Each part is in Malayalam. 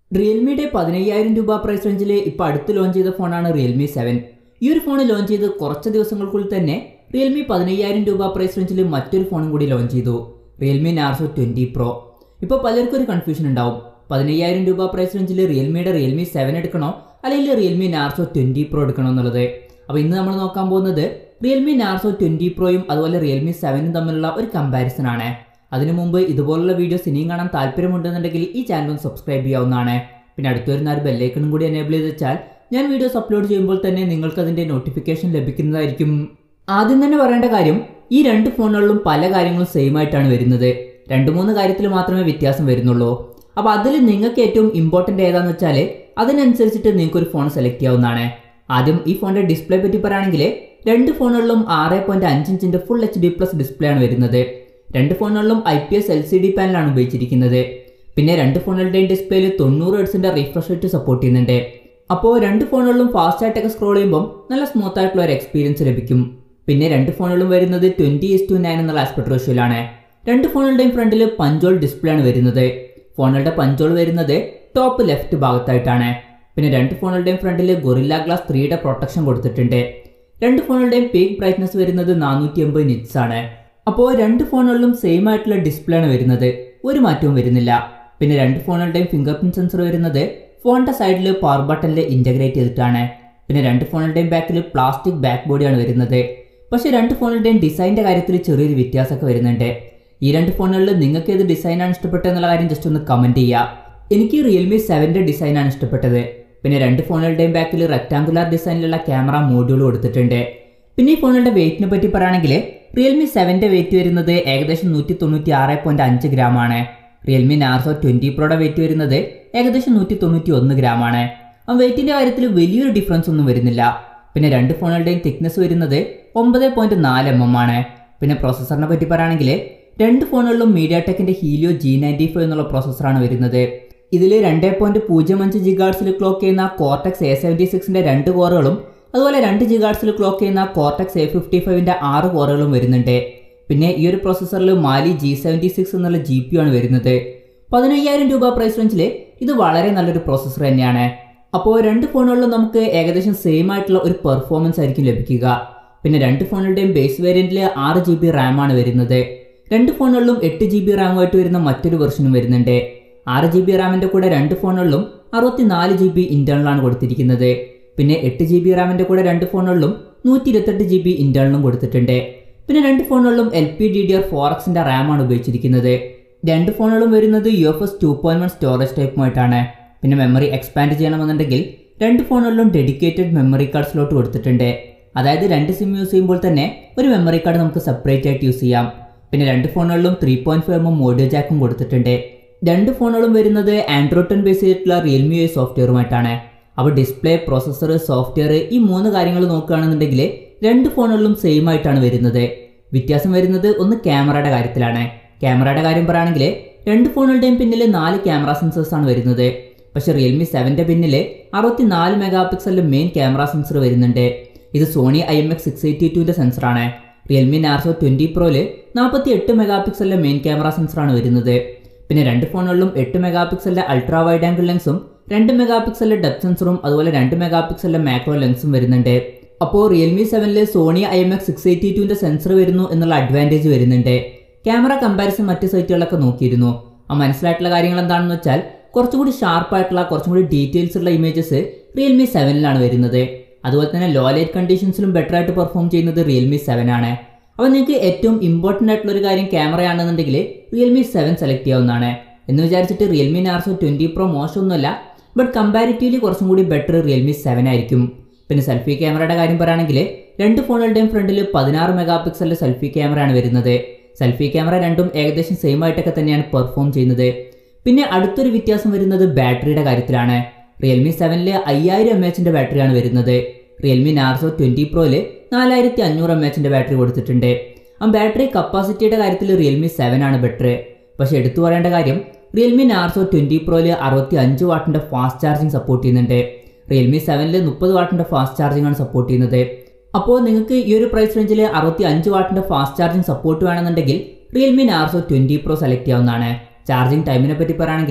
റിയൽമിയുടെ പതിനയ്യായിരം രൂപ പ്രൈസ് റേഞ്ചിൽ ഇപ്പോൾ അടുത്ത് ലോഞ്ച് ചെയ്ത ഫോണാണ് റിയൽമി സെവൻ ഈ ഒരു ഫോൺ ലോഞ്ച് ചെയ്ത് കുറച്ച് ദിവസങ്ങൾക്കുള്ളിൽ തന്നെ റിയൽമി പതിനയ്യായിരം രൂപ പ്രൈസ് റേഞ്ചിൽ മറ്റൊരു ഫോണും കൂടി ലോഞ്ച് ചെയ്തു റിയൽമി നാർസോ ട്വൻറ്റി പ്രോ ഇപ്പോൾ പലർക്കും ഒരു കൺഫ്യൂഷൻ ഉണ്ടാവും പതിനയ്യായിരം രൂപ പ്രൈസ് റേഞ്ചിൽ റിയൽമിയുടെ റിയൽമി സെവൻ എടുക്കണോ അല്ലെങ്കിൽ റിയൽമി നാർസോ ട്വൻറ്റി പ്രോ എടുക്കണോ എന്നുള്ളത് അപ്പോൾ ഇന്ന് നമ്മൾ നോക്കാൻ പോകുന്നത് റിയൽമി നാർസോ ട്വൻറ്റി പ്രോയും അതുപോലെ റിയൽമി സെവനും തമ്മിലുള്ള ഒരു കമ്പാരിസൺ ആണ് അതിനു മുമ്പ് ഇതുപോലുള്ള വീഡിയോസ് ഇനിയും കാണാൻ താല്പര്യമുണ്ടെന്നുണ്ടെങ്കിൽ ഈ ചാനൽ ഒന്ന് സബ്സ്ക്രൈബ് ചെയ്യാവുന്നതാണ് പിന്നെ അടുത്ത് വരുന്ന ഒരു ബെല്ലൈക്കണും കൂടി എനേബിൾ ചെയ്ത് വെച്ചാൽ ഞാൻ വീഡിയോസ് അപ്ലോഡ് ചെയ്യുമ്പോൾ തന്നെ നിങ്ങൾക്ക് അതിന്റെ നോട്ടിഫിക്കേഷൻ ലഭിക്കുന്നതായിരിക്കും ആദ്യം തന്നെ പറയേണ്ട കാര്യം ഈ രണ്ട് ഫോണുകളിലും പല കാര്യങ്ങളും സെയിം ആയിട്ടാണ് വരുന്നത് രണ്ട് മൂന്ന് കാര്യത്തിൽ മാത്രമേ വ്യത്യാസം വരുന്നുള്ളൂ അപ്പോൾ അതിൽ നിങ്ങൾക്ക് ഏറ്റവും ഇമ്പോർട്ടൻ്റ് ഏതാന്ന് വെച്ചാൽ അതിനനുസരിച്ചിട്ട് നിങ്ങൾക്ക് ഒരു ഫോൺ സെലക്ട് ചെയ്യാവുന്നതാണ് ആദ്യം ഈ ഫോണിന്റെ ഡിസ്പ്ലേ പറ്റി പറയുകയാണെങ്കിൽ രണ്ട് ഫോണുകളിലും ആറ് പോയിന്റ് അഞ്ച് ഇഞ്ചിന്റെ full H D plus display ആണ് വരുന്നത് രണ്ട് ഫോണുകളിലും I P S L C D പാനലാണ് ഉപയോഗിച്ചിരിക്കുന്നത് പിന്നെ രണ്ട് ഫോണുകളുടെയും ഡിസ്പ്ലേയിൽ തൊണ്ണൂറ് ഹെഡ്സിന്റെ റിഫ്രഷ് റേറ്റ് സപ്പോർട്ട് ചെയ്യുന്നുണ്ട് അപ്പോൾ രണ്ട് ഫോണുകളിലും ഫാസ്റ്റ് ആയിട്ടൊക്കെ സ്ക്രോൾ ചെയ്യുമ്പോൾ നല്ല സ്മൂത്ത് ആയിട്ടുള്ള ഒരു എക്സ്പീരിയൻസ് ലഭിക്കും പിന്നെ രണ്ട് ഫോണുകളും വരുന്നത് ട്വന്റി ഇസ് ടു നയൻ എന്നുള്ള ആസ്പെക്ട് റേഷ്യോയിലാണ് രണ്ട് ഫോണുകളുടെയും ഫ്രണ്ടിൽ പഞ്ചോൾ ഡിസ്പ്ലേ ആണ് വരുന്നത് ഫോണുകളുടെ പഞ്ചോൾ വരുന്നത് ടോപ്പ് ലെഫ്റ്റ് ഭാഗത്തായിട്ടാണ് പിന്നെ രണ്ട് ഫോണുകളുടെയും ഫ്രണ്ടിൽ ഗൊറില്ല ഗ്ലാസ് ത്രീയുടെ പ്രൊട്ടക്ഷൻ കൊടുത്തിട്ടുണ്ട് രണ്ട് ഫോണുകളുടെയും പീക്ക് ബ്രൈറ്റ്നസ് വരുന്നത് നാനൂറ്റി എൺപത് നിറ്റ്സ് ആണ് അപ്പോൾ രണ്ട് ഫോണുകളിലും സെയിം ആയിട്ടുള്ള ഡിസ്പ്ലേ ആണ് വരുന്നത് ഒരു മാറ്റവും വരുന്നില്ല പിന്നെ രണ്ട് ഫോണുകളുടെയും ഫിംഗർ പ്രിന്റ് സെൻസർ വരുന്നത് ഫോണിന്റെ സൈഡിൽ പവർ ബട്ടണിൽ ഇന്റഗ്രേറ്റ് ചെയ്തിട്ടാണ് പിന്നെ രണ്ട് ഫോണുകളുടെയും ബാക്കിൽ പ്ലാസ്റ്റിക് ബാക്ക് ബോഡിയാണ് വരുന്നത് പക്ഷേ രണ്ട് ഫോണുകളുടെയും ഡിസൈനിന്റെ കാര്യത്തിൽ ചെറിയൊരു വ്യത്യാസമൊക്കെ വരുന്നുണ്ട് ഈ രണ്ട് ഫോണുകളിൽ നിങ്ങൾക്ക് ഏത് ഡിസൈനാണ് ഇഷ്ടപ്പെട്ടത് എന്നുള്ള കാര്യം ജസ്റ്റ് ഒന്ന് കമന്റ് ചെയ്യുക എനിക്ക് റിയൽമി സെവൻ്റെ ഡിസൈനാണ് ഇഷ്ടപ്പെട്ടത് പിന്നെ രണ്ട് ഫോണുകളുടെയും ബാക്കിൽ റെക്ടാങ്കുലർ ഡിസൈനിലുള്ള ക്യാമറ മോഡ്യൂൾ കൊടുത്തിട്ടുണ്ട് പിന്നെ ഈ ഫോണുകളുടെ വെയിറ്റിനെ പറ്റി പറയുകയാണെങ്കിൽ റിയൽമി സെവൻ്റെ വെയിറ്റ് വരുന്നത് ഏകദേശം നൂറ്റി തൊണ്ണൂറ്റി ആറ് പോയിന്റ് അഞ്ച് ഗ്രാം ആണ് റിയൽമി നാർസോ ട്വൻറ്റി പ്രോയുടെ വെയിറ്റ് വരുന്നത് ഏകദേശം നൂറ്റി തൊണ്ണൂറ്റി ഒന്ന് ഗ്രാം ആണ് ആ വെയിറ്റിന്റെ കാര്യത്തിൽ വലിയൊരു ഡിഫറൻസ് ഒന്നും വരുന്നില്ല പിന്നെ രണ്ട് ഫോണുകളുടെയും തിക്നെസ് വരുന്നത് ഒമ്പത് പോയിന്റ് നാല് എം എം ആണ് പിന്നെ പ്രോസസ്സറിനെ പറ്റി പറയുകയാണെങ്കിൽ രണ്ട് ഫോണുകളിലും മീഡിയ ടെക്കിന്റെ ഹീലിയോ ജി നയൻറ്റി ഫൈവ് എന്നുള്ള പ്രോസസ്സറാണ് വരുന്നത് ഇതിൽ രണ്ട് പോയിന്റ് പൂജ്യം അഞ്ച് ജിഗാർട്സിൽ ക്ലോക്ക് ചെയ്യുന്ന കോർട്ടക്സ് എ സെവൻറ്റി സിക്സിന്റെ രണ്ട് കോറുകളും അതുപോലെ രണ്ട് ജിഗാർട്സിൽ ക്ലോക്ക് ചെയ്യുന്ന കോർട്ടക്സ് എ ഫിഫ്റ്റി ഫൈവിന്റെ ആറ് കോറുകളും വരുന്നുണ്ട് പിന്നെ ഈ ഒരു പ്രോസസ്സറിൽ മാലി ജി സെവൻറ്റി സിക്സ് എന്നുള്ള ജി പി ആണ് വരുന്നത് പതിനയ്യായിരം രൂപ പ്രൈസ് റേഞ്ചിൽ ഇത് വളരെ നല്ലൊരു പ്രോസസ്സർ തന്നെയാണ് അപ്പോൾ രണ്ട് ഫോണുകളിലും നമുക്ക് ഏകദേശം സെയിം ആയിട്ടുള്ള ഒരു പെർഫോമൻസ് ആയിരിക്കും ലഭിക്കുക പിന്നെ രണ്ട് ഫോണുകളുടെയും ബേസ് വേരിയന്റിൽ ആറ് ജി ബി റാം ആണ് വരുന്നത് രണ്ട് ഫോണുകളിലും എട്ട് ജി ബി റാമുമായിട്ട് വരുന്ന മറ്റൊരു വെർഷനും വരുന്നുണ്ട് ആറ് ജി ബി റാമിന്റെ കൂടെ രണ്ട് ഫോണുകളിലും അറുപത്തിനാല് ജി ബി ഇന്റേണലാണ് കൊടുത്തിരിക്കുന്നത് പിന്നെ എട്ട് ജി ബി റാമിന്റെ കൂടെ രണ്ട് ഫോണുകളിലും നൂറ്റി ഇരുപത്തെട്ട് ജി ബി ഇന്റേണലും കൊടുത്തിട്ടുണ്ട് പിന്നെ രണ്ട് ഫോണുകളിലും L P D D R four എക്സിന്റെ റാമാണ് ഉപയോഗിച്ചിരിക്കുന്നത് രണ്ട് ഫോണുകളും വരുന്നത് U F S two point one storage ടൈപ്പുമായിട്ടാണ് പിന്നെ മെമ്മറി എക്സ്പാൻഡ് ചെയ്യണമെന്നുണ്ടെങ്കിൽ രണ്ട് ഫോണുകളിലും ഡെഡിക്കേറ്റഡ് മെമ്മറി കാർഡ് സ്ലോട്ട് കൊടുത്തിട്ടുണ്ട് അതായത് രണ്ട് സിം യൂസ് ചെയ്യുമ്പോൾ തന്നെ ഒരു മെമ്മറി കാർഡ് നമുക്ക് സെപ്പറേറ്റ് ആയിട്ട് യൂസ് ചെയ്യാം പിന്നെ രണ്ട് ഫോണുകളിലും three point five M audio ജാക്കും കൊടുത്തിട്ടുണ്ട് രണ്ട് ഫോണുകളും വരുന്നത് ആൻഡ്രോയിഡ് ടെൻ ബേസ് ചെയ്തിട്ടുള്ള റിയൽമി ഐ സോഫ്റ്റ്വെയറുമായിട്ടാണ് അപ്പോൾ ഡിസ്പ്ലേ പ്രോസസ്സർ സോഫ്റ്റ്വെയർ ഈ മൂന്ന് കാര്യങ്ങൾ നോക്കുകയാണെന്നുണ്ടെങ്കിൽ രണ്ട് ഫോണുകളിലും സെയിം ആയിട്ടാണ് വരുന്നത് വ്യത്യാസം വരുന്നത് ഒന്ന് ക്യാമറയുടെ കാര്യത്തിലാണ് ക്യാമറയുടെ കാര്യം പറയുകയാണെങ്കിൽ രണ്ട് ഫോണുകളുടെയും പിന്നിൽ നാല് ക്യാമറ സെൻസേഴ്സ് ആണ് വരുന്നത് പക്ഷെ റിയൽമി സെവൻ്റെ പിന്നിൽ അറുപത്തിനാല് മെഗാ പിക്സലിന്റെ മെയിൻ ക്യാമറ സെൻസർ വരുന്നുണ്ട് ഇത് Sony I M X six eighty ടുവിൻ്റെ സെൻസറാണ് റിയൽമി നാർസോ ട്വൻറ്റി പ്രോയിൽ നാൽപ്പത്തി എട്ട് മെഗാ പിക്സലിന്റെ മെയിൻ ക്യാമറ സെൻസറാണ് വരുന്നത് പിന്നെ രണ്ട് ഫോണുകളിലും എട്ട് മെഗാ പിക്സലിന്റെ അൾട്രാ വൈഡ് ആംഗിൾ ലെൻസും രണ്ട് മെഗാ പിക്സലിന്റെ ഡെപ്ത് സെൻസറും അതുപോലെ രണ്ട് മെഗാ പിക്സലിന്റെ മാക്രോ ലെൻസും വരുന്നുണ്ട് അപ്പോൾ റിയൽമി സെവനിൽ Sony I M X six eighty ടുവിൻ്റെ സെൻസർ വരുന്നു എന്നുള്ള അഡ്വാൻറ്റേജ് വരുന്നുണ്ട് ക്യാമറ കമ്പാരിസൺ മറ്റ് സൈറ്റുകളിലൊക്കെ നോക്കിയിരുന്നു ആ മനസ്സിലായിട്ടുള്ള കാര്യങ്ങൾ എന്താണെന്ന് വെച്ചാൽ കുറച്ചുകൂടി ഷാർപ്പായിട്ടുള്ള കുറച്ചും കൂടി ഡീറ്റെയിൽസ് ഉള്ള ഇമേജസ് റിയൽമി സെവനിലാണ് വരുന്നത് അതുപോലെ തന്നെ ലോ ലൈറ്റ് കണ്ടീഷൻസിലും ബെറ്റർ ആയിട്ട് പെർഫോം ചെയ്യുന്നത് റിയൽമി സെവൻ ആണ് അപ്പോൾ നിങ്ങൾക്ക് ഏറ്റവും ഇമ്പോർട്ടൻ്റ് ആയിട്ടുള്ള ഒരു കാര്യം ക്യാമറയാണെന്നുണ്ടെങ്കിൽ റിയൽമി സെവൻ സെലക്ട് ചെയ്യാവുന്നതാണ് എന്ന് വിചാരിച്ചിട്ട് റിയൽമി നാർസോ ട്വൻറ്റി പ്രോ മോശമൊന്നുമല്ല ബട്ട് കമ്പാരിറ്റീവ്ലി കുറച്ചും കൂടി ബെറ്റർ റിയൽമി സെവൻ ആയിരിക്കും പിന്നെ സെൽഫി ക്യാമറയുടെ കാര്യം പറയുകയാണെങ്കിൽ രണ്ട് ഫോണുകളുടെയും ഫ്രണ്ടിൽ പതിനാറ് മെഗാ പിക്സലിന്റെ സെൽഫി ക്യാമറയാണ് വരുന്നത് സെൽഫി ക്യാമറ രണ്ടും ഏകദേശം സെയിം ആയിട്ടൊക്കെ തന്നെയാണ് പെർഫോം ചെയ്യുന്നത് പിന്നെ അടുത്തൊരു വ്യത്യാസം വരുന്നത് ബാറ്ററിയുടെ കാര്യത്തിലാണ് റിയൽമി സെവനിൽ അയ്യായിരം എം എച്ചിന്റെ ബാറ്ററിയാണ് വരുന്നത് റിയൽമി നാർസോ ട്വന്റി പ്രോയില് നാലായിരത്തി അഞ്ഞൂറ് എം എച്ചിന്റെ ബാറ്ററി കൊടുത്തിട്ടുണ്ട് ആ ബാറ്ററി കപ്പാസിറ്റിയുടെ കാര്യത്തിൽ റിയൽമി സെവൻ ആണ് ബെറ്റർ പക്ഷെ എടുത്തു പറയേണ്ട കാര്യം റിയൽമി നാർസോ ട്വന്റി പ്രോയില് അറുപത്തി അഞ്ച് വാട്ടിന്റെ ഫാസ്റ്റ് ചാർജിങ് സപ്പോർട്ട് ചെയ്യുന്നുണ്ട് റിയൽമി സെവനിൽ മുപ്പത് വാട്ടിന്റെ ഫാസ്റ്റ് ചാർജിങ് ആണ് സപ്പോർട്ട് ചെയ്യുന്നത് അപ്പോൾ നിങ്ങൾക്ക് ഈ ഒരു പ്രൈസ് റേഞ്ചിൽ അറുപത്തി അഞ്ച് വാട്ടിന്റെ ഫാസ്റ്റ് ചാർജിങ് സപ്പോർട്ട് വേണമെന്നുണ്ടെങ്കിൽ Realme Narzo twenty pro select ചെയ്യാവുന്നതാണ് ചാർജിങ് ടൈമിനെ പറ്റി പറയുകയാണെങ്കിൽ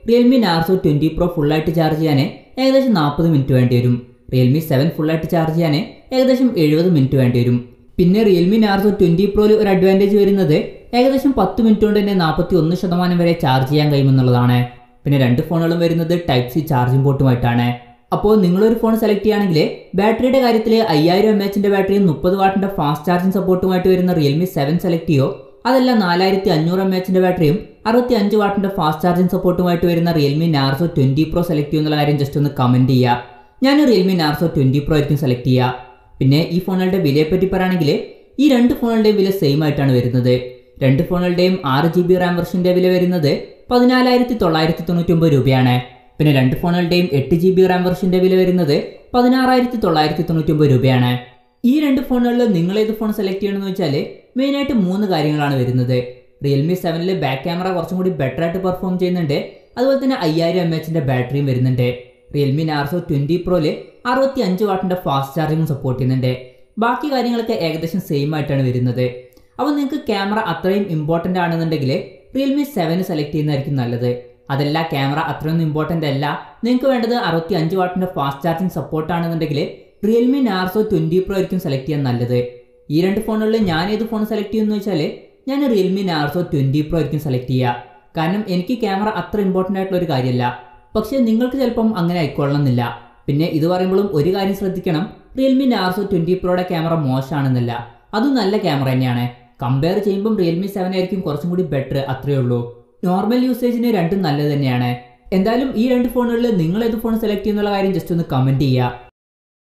റിയൽമി നാർസോ ട്വൻറ്റി പ്രോ ഫുള്ളായിട്ട് ചാർജ് ചെയ്യാൻ ഏകദേശം നാൽപ്പത് മിനിറ്റ് വേണ്ടി വരും റിയൽമി സെവൻ ഫുള്ളായിട്ട് ചാർജ് ചെയ്യാൻ ഏകദേശം എഴുപത് മിനിറ്റ് വേണ്ടി വരും പിന്നെ റിയൽമി നാർസോ ട്വൻറ്റി പ്രോയിൽ ഒരു അഡ്വാൻറ്റേജ് വരുന്നത് ഏകദേശം പത്ത് മിനിറ്റ് കൊണ്ട് തന്നെ നാൽപ്പത്തി ഒന്ന് ശതമാനം വരെ ചാർജ് ചെയ്യാൻ കഴിയുമെന്നുള്ളതാണ് പിന്നെ രണ്ട് ഫോണുകളും വരുന്നത് ടൈപ്പ് സി ചാർജിംഗ് പോർട്ടുമായിട്ടാണ് അപ്പോൾ നിങ്ങളൊരു ഫോൺ സെലക്ട് ചെയ്യുകയാണെങ്കിൽ ബാറ്ററിയുടെ കാര്യത്തിൽ അയ്യായിരം എം എച്ചിന്റെ ബാറ്ററിയും മുപ്പത് വാട്ടിന്റെ ഫാസ്റ്റ് ചാർജിംഗ് സപ്പോർട്ടുമായിട്ട് വരുന്ന റിയൽമി സെവൻ സെലക്ട് ചെയ്യോ അതല്ല നാലായിരത്തി അഞ്ഞൂറ് എം എച്ചിന്റെ ബാറ്ററിയും അറുപത്തി അഞ്ച് വാട്ടിന്റെ ഫാസ്റ്റ് ചാർജിംഗ് സപ്പോർട്ടുമായിട്ട് വരുന്ന Realme Narzo twenty pro select ചെയ്യുന്നുള്ള കാര്യം ജസ്റ്റ് ഒന്ന് കമന്റ് ചെയ്യുക ഞാൻ റിയൽമി നാർസോ ട്വന്റി പ്രോ ആയിരിക്കും സെലക്ട് ചെയ്യുക പിന്നെ ഈ ഫോണുകളുടെ വിലയെ പറ്റി പറയുകയാണെങ്കിൽ ഈ രണ്ട് ഫോണുകളുടെയും വില സെയിം ആയിട്ടാണ് വരുന്നത് രണ്ട് ഫോണുകളുടെയും ആറ് ജി ബി റാം വെർഷന്റെ വില വരുന്നത് പതിനാലായിരത്തി തൊള്ളായിരത്തി തൊണ്ണൂറ്റി ഒമ്പത് രൂപയാണ് പിന്നെ രണ്ട് ഫോണുകളുടെയും എട്ട് ജി ബി റാം വെർഷന്റെ വില വരുന്നത് പതിനാറായിരത്തി തൊള്ളായിരത്തി തൊണ്ണൂറ്റി ഒമ്പത് രൂപയാണ് ഈ രണ്ട് ഫോണുകളിൽ നിങ്ങൾ ഏത് ഫോൺ സെലക്ട് ചെയ്യണമെന്ന് വെച്ചാൽ മെയിനായിട്ട് മൂന്ന് കാര്യങ്ങളാണ് വരുന്നത് റിയൽമി സെവനിൽ ബാക്ക് ക്യാമറ കുറച്ചും കൂടി ബെറ്റർ ആയിട്ട് പെർഫോം ചെയ്യുന്നുണ്ട് അതുപോലെ തന്നെ അയ്യായിരം എം എച്ചിന്റെ ബാറ്ററിയും വരുന്നുണ്ട് റിയൽമി നാർസോ ട്വന്റി പ്രോയില് അറുപത്തി അഞ്ച് വാട്ടിന്റെ ഫാസ്റ്റ് ചാർജിങ്ങും സപ്പോർട്ട് ചെയ്യുന്നുണ്ട് ബാക്കി കാര്യങ്ങളൊക്കെ ഏകദേശം സെയിം ആയിട്ടാണ് വരുന്നത് അപ്പോൾ നിങ്ങൾക്ക് ക്യാമറ അത്രയും ഇമ്പോർട്ടൻ്റ് ആണെന്നുണ്ടെങ്കിൽ റിയൽമി സെവന് സെലക്ട് ചെയ്യുന്നതായിരിക്കും നല്ലത് അതല്ല ക്യാമറ അത്രയൊന്നും ഇമ്പോർട്ടൻ്റ് അല്ല നിങ്ങൾക്ക് വേണ്ടത് അറുപത്തി അഞ്ച് വാട്ടിന്റെ ഫാസ്റ്റ് ചാർജിങ് സപ്പോർട്ട് ആണെന്നുണ്ടെങ്കിൽ റിയൽമി നാർസോ ട്വന്റി പ്രോ ആയിരിക്കും സെലക്ട് ചെയ്യാൻ നല്ലത് ഈ രണ്ട് ഫോണുകളിൽ ഞാൻ ഏത് ഫോൺ സെലക്ട് ചെയ്യുമെന്ന് വെച്ചാൽ ഞാൻ റിയൽമി നാർസോ ട്വന്റി പ്രോ ആയിരിക്കും സെലക്ട് ചെയ്യുക കാരണം എനിക്ക് ക്യാമറ അത്ര ഇമ്പോർട്ടൻ്റ് ആയിട്ടുള്ള ഒരു കാര്യമല്ല പക്ഷേ നിങ്ങൾക്ക് ചിലപ്പം അങ്ങനെ ആയിക്കൊള്ളണമെന്നില്ല പിന്നെ ഇത് പറയുമ്പോഴും ഒരു കാര്യം ശ്രദ്ധിക്കണം റിയൽമി നാർസോ ട്വന്റി പ്രോയുടെ ക്യാമറ മോശമാണെന്നല്ല അതും നല്ല ക്യാമറ തന്നെയാണ് കമ്പയർ ചെയ്യുമ്പം റിയൽമി സെവൻ ആയിരിക്കും കുറച്ചും കൂടി ബെറ്റർ അത്രയേ ഉള്ളൂ നോർമൽ യൂസേജിന് രണ്ടും നല്ലത് തന്നെയാണ് എന്തായാലും ഈ രണ്ട് ഫോണുകളിൽ നിങ്ങൾ ഏത് ഫോൺ സെലക്ട് ചെയ്യുന്നുള്ള കാര്യം ജസ്റ്റ് ഒന്ന് കമന്റ് ചെയ്യുക